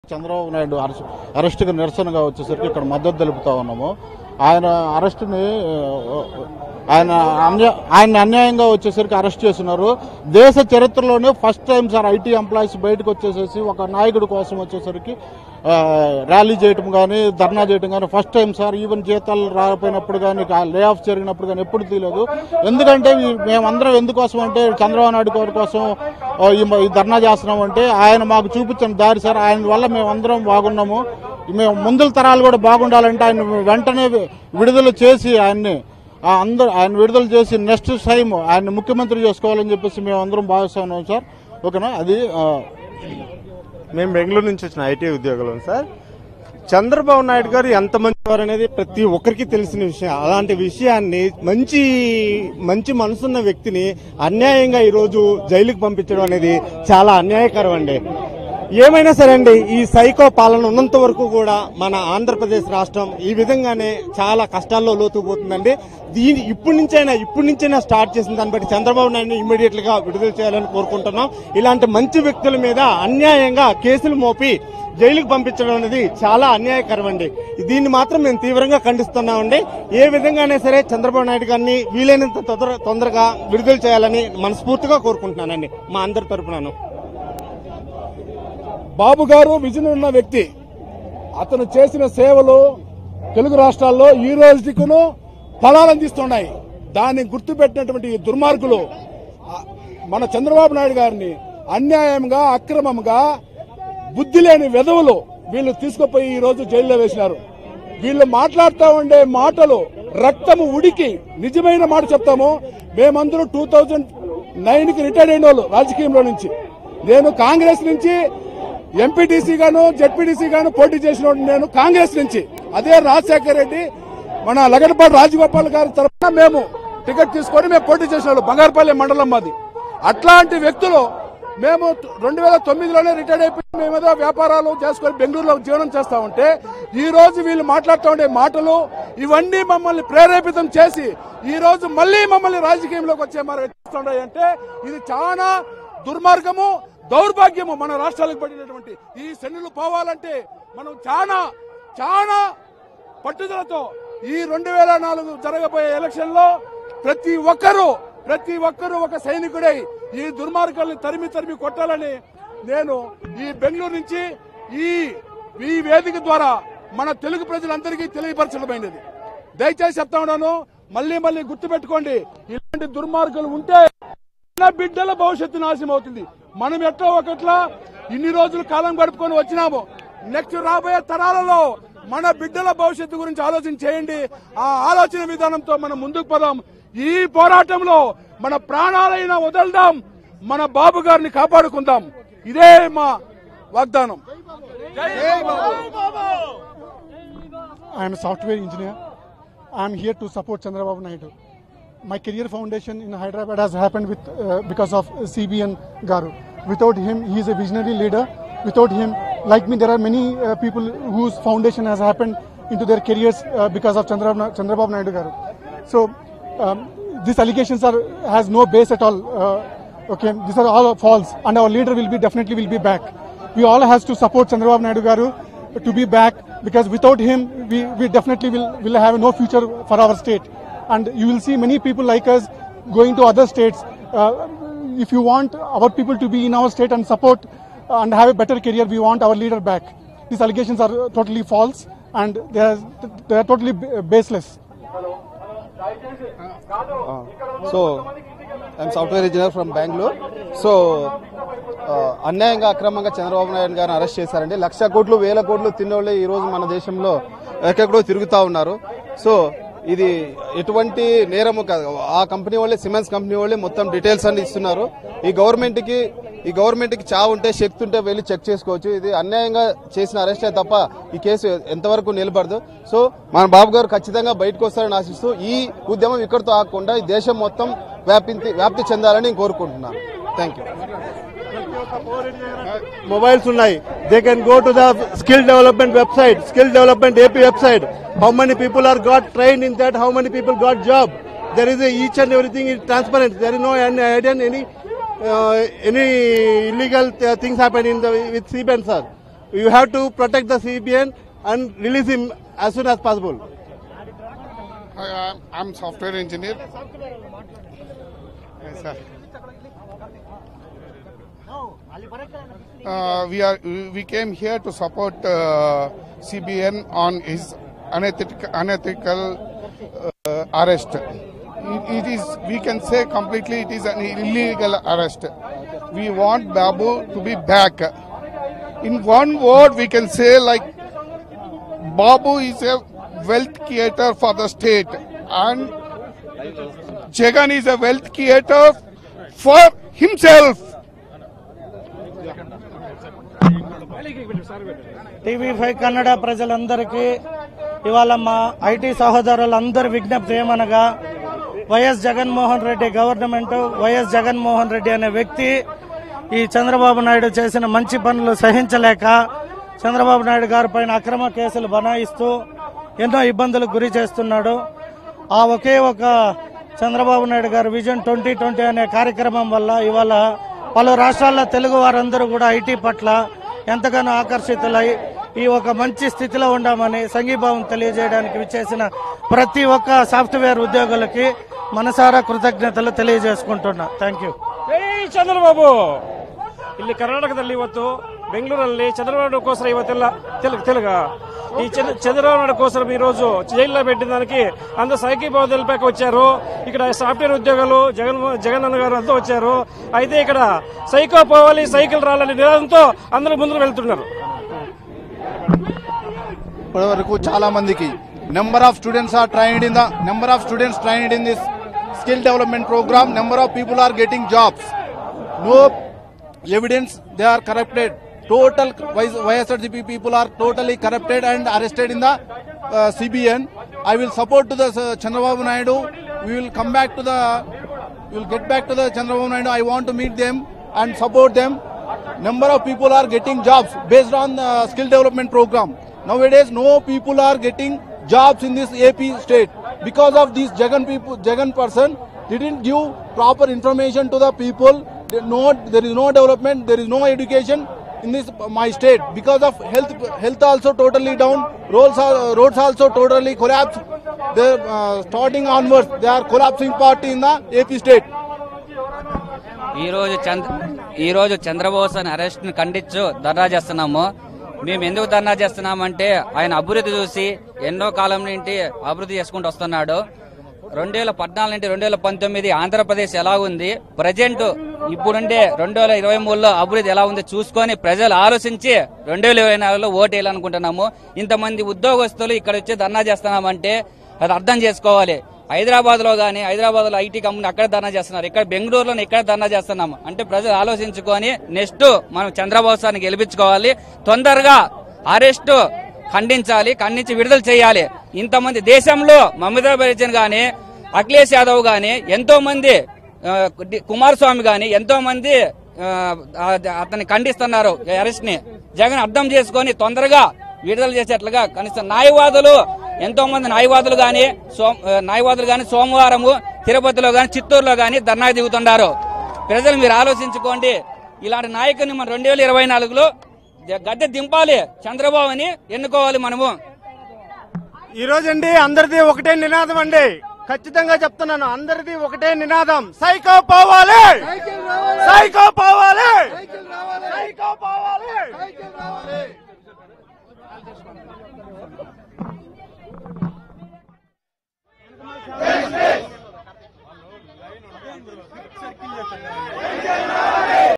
Chandrababu Naidu arrest అరెస్టుకు నిరసనగా వచ్చేసరికి ఇక్కడ మద్దతు తెలుపుతా ఉన్నాము ఆయన అరెస్టుని ఆ, ఆయన అన్య ఆయన అన్యాయంగా వచ్చేసరికి అరెస్ట్ చేస్తున్నారు దేశ చరిత్రలోనే first time sir IT employees బయటకు వచ్చేసేసి ఒక నాయకుడి కోసం వచ్చేసరికి ఆ, ర్యాలీ చేయటం కానీ ధర్నా చేయటం కానీ ఫస్ట్ టైం సార్ ఈవెన్ జీతాలు రాకపోయినప్పుడు కానీ లే ఆఫ్ జరిగినప్పుడు కానీ ఎప్పుడు తీయలేదు ఎందుకంటే ఈ- మేమందరం ఎందుకోసం అంటే చంద్రబాబు నాయుడు గారి కోసం ఆ, ఈ మ- ఈ ధర్నా చేస్తున్నాం అంటే ఆయన మాకు చూపించిన దారి సార్ ఆయన వల్ల మేమందరం బాగున్నాము మేము ముందుల తరాలు కూడా బాగుండాలంటే ఆయన వెంటనే వి- విడుదల చేసి ఆయన్ని ఆ అందరూ ఆయన విడుదల చేసి నెక్స్ట్ టైం ఆయన ముఖ్యమంత్రి చేసుకోవాలని చెప్పేసి మేము అందరం భావిస్తున్నాం సార్ ఓకేనా అది ఆ, మేము బెంగళూరు నుంచి వచ్చిన ఐటీ ఉద్యోగులం సార్ చంద్రబాబు నాయుడు గారు ఎంత మంచివారు అనేది ప్రతి ఒక్కరికి తెలిసిన విషయం అలాంటి విషయాన్ని మంచి మంచి మనసున్న వ్యక్తిని అన్యాయంగా ఈరోజు జైలుకి పంపించడం అనేది చాలా అన్యాయకరం అండి ఏమైనా సరే అండి ఈ సైకో పాలన ఉన్నంత వరకు కూడా మన ఆంధ్రప్రదేశ్ రాష్ట్రం ఈ విధంగానే చాలా కష్టాల్లో లోతుకుపోతుందండి దీని ఇప్పటి నుంచైనా ఇప్పటి నుంచైనా స్టార్ట్ చేసిన దాన్ని బట్టి చంద్రబాబు నాయుడు ఇమ్మీడియట్ గా విడుదల చేయాలని కోరుకుంటున్నాం ఇలాంటి మంచి వ్యక్తుల మీద అన్యాయంగా కేసులు మోపి జైలుకు పంపించడం అనేది చాలా అన్యాయకరం అండి దీన్ని మాత్రం మేము తీవ్రంగా ఖండిస్తున్నామండి ఏ విధంగానే సరే చంద్రబాబు నాయుడు గారిని వీలైనంత తొందర తొందరగా విడుదల చేయాలని మనస్ఫూర్తిగా కోరుకుంటున్నానండి మా అందరి తరపునను బాబు గారు విజన్ ఉన్న వ్యక్తి అతను చేసిన సేవలు తెలుగు రాష్ట్రాల్లో ఈ రోజుకును ఫలాలు అందిస్తున్నాయి దాన్ని గుర్తుపెట్టినటువంటి ఈ దుర్మార్గులు ఆ, మన చంద్రబాబు నాయుడు గారిని అన్యాయంగా అక్రమంగా బుద్ధి లేని వెధవులు వీళ్ళు తీసుకుపోయి ఈ రోజు జైల్లో వేసినారు వీళ్ళు మాట్లాడుతూ ఉండే మాటలు రక్తము ఉడికి నిజమైన మాట చెప్తాము మేమందరూ టూ థౌజండ్ నైన్ కి రిటైర్డ్ అయిన వాళ్ళు రాజకీయంలో నుంచి నేను కాంగ్రెస్ నుంచి ఎంపీటీసీ గాను జెడ్పీటీసీ గాను పోటీ చేసిన వాడిని నేను కాంగ్రెస్ నుంచి అదే రాజశేఖర రెడ్డి మన లగడపాటి రాజగోపాల్ గారి తరఫున మేము టికెట్ తీసుకొని మేము పోటీ చేసిన వాళ్ళు బంగారుపల్లి మండలం మాది అట్లాంటి వ్యక్తులు మేము రెండు వేల తొమ్మిదిలోనే రిటైర్డ్ అయిపోయి మేమేదో వ్యాపారాలు చేసుకొని బెంగళూరులో జీవనం చేస్తా ఉంటే ఈ రోజు వీళ్ళు మాట్లాడుతూ ఉండే మాటలు ఇవన్నీ మమ్మల్ని ప్రేరేపితం చేసి ఈ రోజు మళ్ళీ మమ్మల్ని రాజకీయంలోకి వచ్చే మరి చేస్తున్నాయి అంటే ఇది చాలా దుర్మార్గము దౌర్భాగ్యము మన రాష్ట్రాలకు పడినటువంటి ఈ శనులు పోవాలంటే మనం చాలా చాలా పట్టుదలతో ఈ రెండు వేల నాలుగు జరగబోయే ఎలక్షన్ లో ప్రతి ఒక్కరూ ప్రతి ఒక్కరూ ఒక సైనికుడై ఈ దుర్మార్గాల్ని తరిమి తరిమి కొట్టాలని నేను ఈ బెంగళూరు నుంచి ఈ ఈ వేదిక ద్వారా మన తెలుగు ప్రజలందరికీ తెలియపరచడమైనది దయచేసి చెప్తా ఉన్నాను మళ్ళీ మళ్ళీ గుర్తుపెట్టుకోండి ఇలాంటి దుర్మార్గులు ఉంటే మన బిడ్డల భవిష్యత్తు నాశనం అవుతుంది మనం ఎట్లా ఒకట్లా ఇన్ని రోజులు కాలం గడుపుకొని వచ్చినాము నెక్స్ట్ రాబోయే తరాలలో మన బిడ్డల భవిష్యత్తు గురించి ఆలోచన చేయండి ఆ ఆలోచన విధానంతో మనం ముందుకు పోదాం ఈ పోరాటంలో మన ప్రాణాలైనా వదలదాం మన బాబు గారిని కాపాడుకుందాం ఇదే మా వాగ్దానం I am a software engineer. I am here to support Chandrababu Naidu. My career foundation in Hyderabad has happened with uh, because of CBN Garu. Without him, he is a visionary leader. Without him, like me, there are many uh, people whose foundation has happened into their careers uh, because of Chandrababu, Chandrababu Naidu Garu. So um, these allegations are has no base at all. Uh, okay, these are all false, and our leader will be definitely will be back. We all has to support Chandrababu Naidu Garu to be back because without him, we, we definitely will, will have no future for our state. And you will see many people like us going to other states. Uh, if you want our people to be in our state and support and have a better career, we want our leader back. These allegations are totally false and they are, they are totally ba- baseless. So I'm software engineer from Bengaluru so ఆ, అన్యాయంగా అక్రమంగా చంద్రబాబు నాయుడు గారిని arrest చేశారండి లక్ష కోట్లు వేల కోట్లు తిన్నోళ్ళే ఈ రోజు మన దేశంలో ఎక్కడెక్కడో తిరుగుతా ఉన్నారు సో ఇది ఎటువంటి నేరము కాదు ఆ కంపెనీ వాళ్ళే సిమెంట్స్ కంపెనీ వాళ్ళే మొత్తం డీటెయిల్స్ అన్ని ఇస్తున్నారు ఈ గవర్నమెంట్ కి ఈ గవర్నమెంట్ కి చావు ఉంటే శక్తి ఉంటే వెళ్ళి చెక్ చేసుకోవచ్చు ఇది అన్యాయంగా చేసిన అరెస్టే తప్ప ఈ కేసు ఎంతవరకు నిలబడదు సో మన బాబు గారు ఖచ్చితంగా బయటకు వస్తారని ఆశిస్తూ ఈ ఉద్యమం ఇక్కడితో ఆగకుండా ఈ దేశం మొత్తం వ్యాపించి వ్యాప్తి చెందాలని నేను కోరుకుంటున్నాను థ్యాంక్ యూ మొబైల్స్ ఉన్నాయి they can go to the skill development website skill development AP website how many people are got train in that how many people got job there is each and everything is transparent there is no any idea any any illegal things happen in the with CBN sir you have to protect the CBN and release him as soon as possible Hi, I'm, I'm software engineer. Yes, sir. Uh, we are we came here to support uh, CBN on his unethical, unethical uh, arrest. It, it is we can say completely it is an illegal arrest. We want Babu to be back. In one word, we can say like Babu is a wealth creator for the state and Jagan is a wealth creator for himself. TV five Kannada ప్రజలందరికీ ఇవాళ మా IT సహోదరులందరి విజ్ఞప్తి ఏమనగా YS Jaganmohan Reddy government YS Jaganmohan Reddy అనే వ్యక్తి ఈ చంద్రబాబు నాయుడు చేసిన మంచి పనులు సహించలేక చంద్రబాబు నాయుడు గారి పైన అక్రమ కేసులు బనాయిస్తూ ఎన్నో ఇబ్బందులకు గురి చేస్తున్నాడు ఆ ఒకే ఒక చంద్రబాబు నాయుడు గారి విజన్ ట్వంటీ ట్వంటీ అనే కార్యక్రమం వల్ల ఇవాళ పలు రాష్ట్రాల్లో తెలుగు వారందరూ కూడా ఐటీ పట్ల ఎంతగానో ఆకర్షితులై ఈ ఒక మంచి స్థితిలో ఉండామని సంఘీభావం తెలియజేయడానికి విచ్చేసిన ప్రతి ఒక్క సాఫ్ట్వేర్ ఉద్యోగులకి మనసారా ಕೃತಜ್ಞತೆలు తెలియజేసుకుంటున్నా థ్యాంక్ యూ ಜೈ ಚಂದ್ರಬಾಬು ಇಲ್ಲಿ ಕರ್ನಾಟಕದಲ್ಲಿ ಇವತ್ತು ಬೆಂಗಳೂರಲ್ಲಿ చంద్రబాబుకోసం ಇವತ್ತೆಲ್ಲ తెలుగు తెలుగ ఈ చంద్ర- చంద్రబాబు నాయుడు కోసం ఈ రోజు జైల్లో పెట్టిన దానికి అందరూ సైకీభావం తెలిపాక వచ్చారు ఇక్కడ సాఫ్ట్వేర్ ఉద్యోగాలు జగన్ జగన్ అన్న గారు అంతా వచ్చారు అయితే ఇక్కడ సైకో పోవాలి సైకిల్ రాలని నినాదంతో అందరూ ముందుకు వెళ్తున్నారు ఇప్పటి వరకు చాలా మందికి number of students are trained in the number of students trained in this skill development programme number of people are getting jobs no evidence they are corrupted total YSRCP people are totally corrupted and arrested in the CBN I will support to the Chandrababu Naidu we will come back to the will get back to the Chandrababu Naidu I want to meet them and support them number of people are getting jobs based on the skill development program. Nowadays, no people are getting jobs in this AP state because of this Jagan people, Jagan person didn't give proper information to the people. There, no, there is no development, there is no education in this my state because of health. Health also totally down. Roads are roads also totally collapsed. They uh, starting onwards, they are collapsing party in the AP state. ఈ రోజు చంద్ర ఈ రోజు చంద్రబోస్ అని arrest ని ఖండించు ధర్నా చేస్తున్నాము మేము ఎందుకు ధర్నా చేస్తున్నామంటే ఆయన అభివృద్ధి చూసి ఎన్నో కాలం నుండి అభివృద్ధి చేసుకుంటూ వస్తున్నాడు రెండు వేల పద్నాలుగు నుండి రెండు వేల పంతొమ్మిది ఆంధ్రప్రదేశ్ ఎలా ఉంది ప్రజెంట్ ఇప్పుడుండే రెండు వేల ఇరవై మూడులో అభివృద్ధి ఎలా ఉంది చూసుకొని ప్రజలు ఆలోచించి రెండు వేల ఇరవై నాలుగులో ఓటు వేయాలనుకుంటున్నాము ఇంతమంది ఉద్యోగస్తులు ఇక్కడ వచ్చి ధర్నా చేస్తున్నామంటే అది అర్థం చేసుకోవాలి హైదరాబాద్ లో గానీ హైదరాబాద్ లో ఐటీ కంపెనీ అక్కడ ధర్నా చేస్తున్నారు ఇక్కడ బెంగళూరులో ఇక్కడ ధర్నా చేస్తున్నాము అంటే ప్రజలు ఆలోచించుకొని నెక్స్ట్ మనం చంద్రబాబు సార్ని గెలిపించుకోవాలి తొందరగా అరెస్ట్ ఖండించాలి ఖండించి విడుదల చేయాలి ఇంతమంది దేశంలో మమతా బెనర్జీ గాని అఖిలేష్ యాదవ్ గాని ఎంతో మంది ఆ, డి- కుమారస్వామి గాని ఎంతో మంది ఆ, ఆ- అతన్ని ఖండిస్తున్నారు అరెస్ట్ ని జగన్ అర్థం చేసుకొని తొందరగా విడుదల చేసేట్లుగా కనీసం న్యాయవాదులు ఎంతో మంది న్యాయవాదులు గాని సోమ ఆ, న్యాయవాదులు గాని సోమవారము తిరుపతిలో గాని చిత్తూరులో గాని ధర్నా దిగుతున్నారు ప్రజలు మీరు ఆలోచించుకోండి ఇలాంటి నాయకుని మనం రెండు వేల ఇరవై నాలుగులో గద్దె దింపాలి చంద్రబాబుని ఎన్నుకోవాలి మనము ఈ రోజండి అందరిది ఒకటే నినాదం అండి ఖచ్చితంగా చెప్తున్నాను అందరిది ఒకటే నినాదం సైకో పోవాలి సైకో పోవాలి సైకో పోవాలి Jai